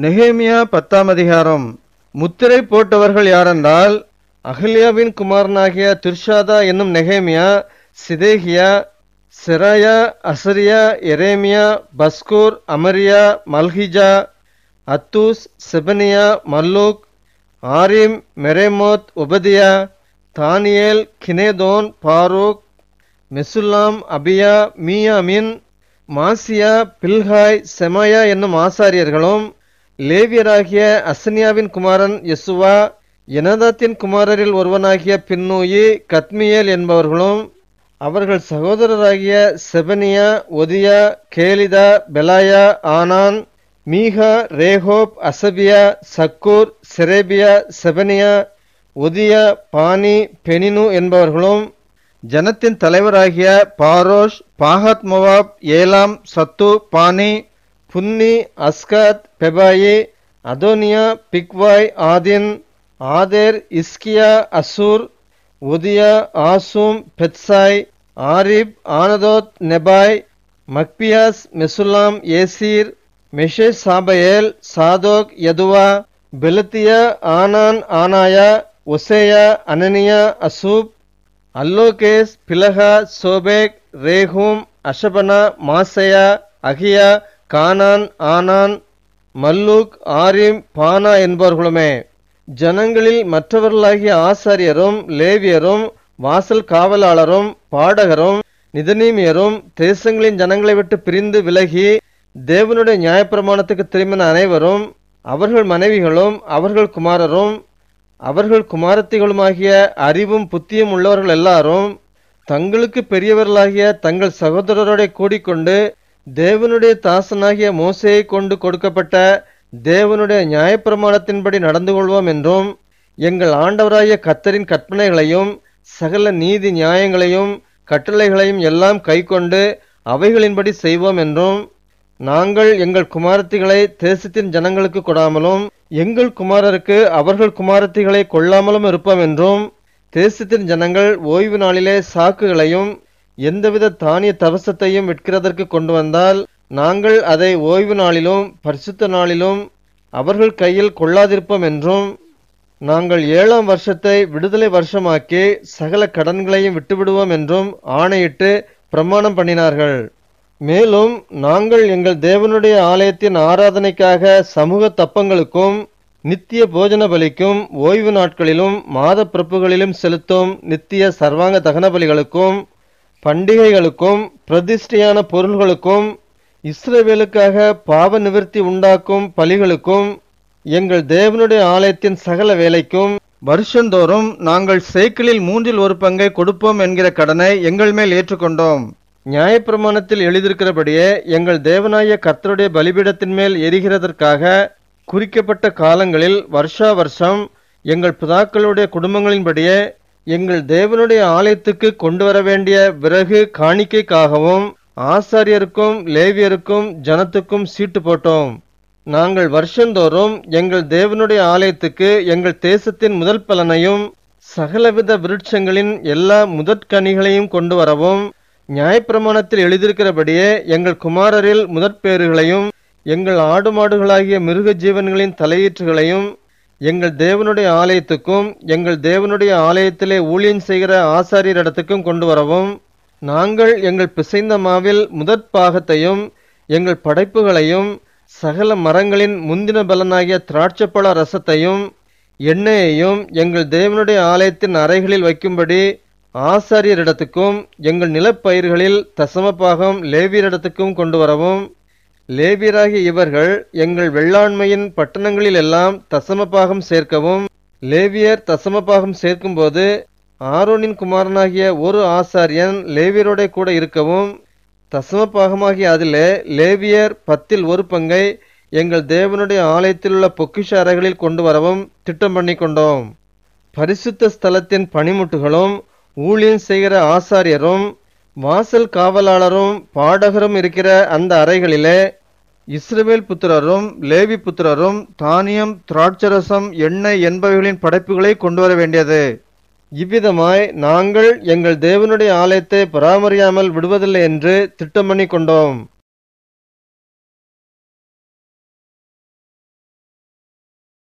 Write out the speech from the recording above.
நெகேமியா பத்தாம் அதிகாரம் முத்திரை போட்டவர்கள் யாரென்றால் அகல்யாவின் குமாரனாகிய துர்ஷாதா என்னும் நெகேமியா சிதேகியா செராயா அசரியா எரேமியா பஸ்கூர் அமரியா மல்ஹிஜா அத்தூஸ் செபனியா மல்லூக் ஆரிம் மெரேமோத் உபதியா தானியேல் கினேதோன் பாரூக் மெசுல்லாம் அபியா மீயாமின் மாசியா பில்ஹாய் செமாயா என்னும் ஆசாரியர்களும் லேவியராகிய அசனியாவின் குமாரன் யெசுவா எனதாத்தின் குமாரரில் ஒருவனாகிய பின்னூயி கத்மியேல் என்பவர்களும் அவர்கள் சகோதரராகிய செபனியா ஒதியா கேலிதா பெலாயா ஆனான் மீகா ரேஹோப் அசபியா சக்கூர் செரேபியா செபனியா ஒதியா பானி பெனினு என்பவர்களும் ஜனத்தின் தலைவராகிய பாரோஷ் பாகத் மொவாப் ஏலாம் சத்து பானி புன்னி அஸ்கத் பெபாயி அதோனியா பிக்வாய் ஆதின் ஆதேர் இஸ்கியா அசூர் உதியா ஆசூம் பெத்சாய் ஆரிப் ஆனதோத் நெபாய் மக்பியாஸ் மெசுல்லாம் ஏசீர் மெஷே சாபயேல் சாதோக் யதுவா பெலத்தியா ஆனான் ஆனாயா ஒசேயா அனனியா அசூப் அல்லோகேஸ் பிலகா சோபேக் ரேஹூம் அஷபனா மாசையா அகியா கானான் ஆனான் மல்லூக் ஆரிம் பானா என்பவர்களுமே ஜனங்களில் மற்றவர்களாகிய ஆசாரியரும் லேவியரும் வாசல் காவலாளரும் பாடகரும் நிதனீமியரும் தேசங்களின் ஜனங்களை விட்டு பிரிந்து விலகி தேவனுடைய நியாயப்பிரமாணத்துக்கு திரும்பின அனைவரும் அவர்கள் மனைவிகளும் அவர்கள் குமாரரும் அவர்கள் குமாரத்திகளுமாகிய அறிவும் புத்தியும் உள்ளவர்கள் எல்லாரும் தங்களுக்கு பெரியவர்களாகிய தங்கள் சகோதரரோட கூடிக்கொண்டு தேவனுடைய தாசனாகிய மோசையை கொண்டு கொடுக்கப்பட்ட தேவனுடைய நியாயப்பிரமாணத்தின்படி நடந்து கொள்வோம் என்றும் எங்கள் ஆண்டவராகிய கத்தரின் கற்பனைகளையும் சகல நீதி நியாயங்களையும் கட்டளைகளையும் எல்லாம் கைக்கொண்டு அவைகளின்படி செய்வோம் என்றும் நாங்கள் எங்கள் குமாரத்திகளை தேசத்தின் ஜனங்களுக்கு கொடாமலும் எங்கள் குமாரருக்கு அவர்கள் குமாரத்திகளை கொள்ளாமலும் இருப்போம் என்றும் தேசத்தின் ஜனங்கள் ஓய்வு நாளிலே சாக்குகளையும் எந்தவித தானிய தவசத்தையும் விற்கிறதற்கு கொண்டு வந்தால் நாங்கள் அதை ஓய்வு நாளிலும் பரிசுத்த நாளிலும் அவர்கள் கையில் கொள்ளாதிருப்போம் என்றும் நாங்கள் ஏழாம் வருஷத்தை விடுதலை வருஷமாக்கி சகல கடன்களையும் விட்டுவிடுவோம் என்றும் ஆணையிட்டு பிரமாணம் பண்ணினார்கள் மேலும் நாங்கள் எங்கள் தேவனுடைய ஆலயத்தின் ஆராதனைக்காக சமூக தப்பங்களுக்கும் நித்திய போஜன பலிக்கும் ஓய்வு நாட்களிலும் மாத பிறப்புகளிலும் செலுத்தும் நித்திய சர்வாங்க தகன பலிகளுக்கும் பண்டிகைகளுக்கும் பிரதிஷ்டையான பொருள்களுக்கும் இஸ்ரவேலுக்காக பாவ நிவர்த்தி உண்டாக்கும் பலிகளுக்கும் எங்கள் தேவனுடைய ஆலயத்தின் சகல வேலைக்கும் வருஷந்தோறும் நாங்கள் சேக்கிளில் மூன்றில் ஒரு பங்கை கொடுப்போம் என்கிற கடனை எங்கள் மேல் ஏற்றுக்கொண்டோம் நியாயப்பிரமாணத்தில் எழுதியிருக்கிறபடியே எங்கள் தேவனாய கர்த்தருடைய பலிபீடத்தின் மேல் எரிகிறதற்காக குறிக்கப்பட்ட காலங்களில் வருஷா வருஷம் எங்கள் பிதாக்களுடைய குடும்பங்களின்படியே எங்கள் தேவனுடைய ஆலயத்துக்கு கொண்டு வர வேண்டிய விறகு காணிக்கைக்காகவும் ஆசாரியருக்கும் லேவியருக்கும் ஜனத்துக்கும் சீட்டு போட்டோம் நாங்கள் வருஷந்தோறும் எங்கள் தேவனுடைய ஆலயத்துக்கு எங்கள் தேசத்தின் முதல் பலனையும் சகலவித விருட்சங்களின் எல்லா முதற்கனிகளையும் கொண்டு வரவும் நியாயப்பிரமாணத்தில் எழுதியிருக்கிறபடியே எங்கள் குமாரரில் முதற்பேறுகளையும் எங்கள் ஆடு மாடுகளாகிய மிருக ஜீவன்களின் தலையீற்றுகளையும் எங்கள் தேவனுடைய ஆலயத்துக்கும் எங்கள் தேவனுடைய ஆலயத்திலே ஊழியம் செய்கிற ஆசாரியரிடத்துக்கும் கொண்டு வரவும் நாங்கள் எங்கள் பிசைந்த மாவில் முதற் பாகத்தையும் எங்கள் படைப்புகளையும் சகல மரங்களின் முந்தின பலனாகிய திராட்சப்பழ ரசத்தையும் எண்ணெயையும் எங்கள் தேவனுடைய ஆலயத்தின் அறைகளில் வைக்கும்படி ஆசாரியரிடத்துக்கும் எங்கள் நிலப்பயிர்களில் தசமபாகம் லேவியரிடத்துக்கும் கொண்டு வரவும் லேவியராகிய இவர்கள் எங்கள் வெள்ளாண்மையின் பட்டணங்களில் எல்லாம் தசமபாகம் சேர்க்கவும் லேவியர் தசமபாகம் சேர்க்கும்போது ஆரோனின் குமாரனாகிய ஒரு ஆசாரியன் லேவியரோட கூட இருக்கவும் தசமபாகமாகிய அதிலே லேவியர் பத்தில் ஒரு பங்கை எங்கள் தேவனுடைய ஆலயத்தில் உள்ள பொக்கிஷ அறைகளில் கொண்டு வரவும் திட்டம் பண்ணி கொண்டோம் பரிசுத்த ஸ்தலத்தின் பணிமுட்டுகளும் ஊழியம் செய்கிற ஆசாரியரும் வாசல் காவலாளரும் பாடகரும் இருக்கிற அந்த அறைகளிலே இஸ்ரவேல் புத்திரரும் லேவி புத்திரரும் தானியம் திராட்சரசம் எண்ணெய் என்பவைகளின் படைப்புகளை கொண்டு வர வேண்டியது இவ்விதமாய் நாங்கள் எங்கள் தேவனுடைய ஆலயத்தை பராமரியாமல் விடுவதில்லை என்று திட்டம் பண்ணி கொண்டோம்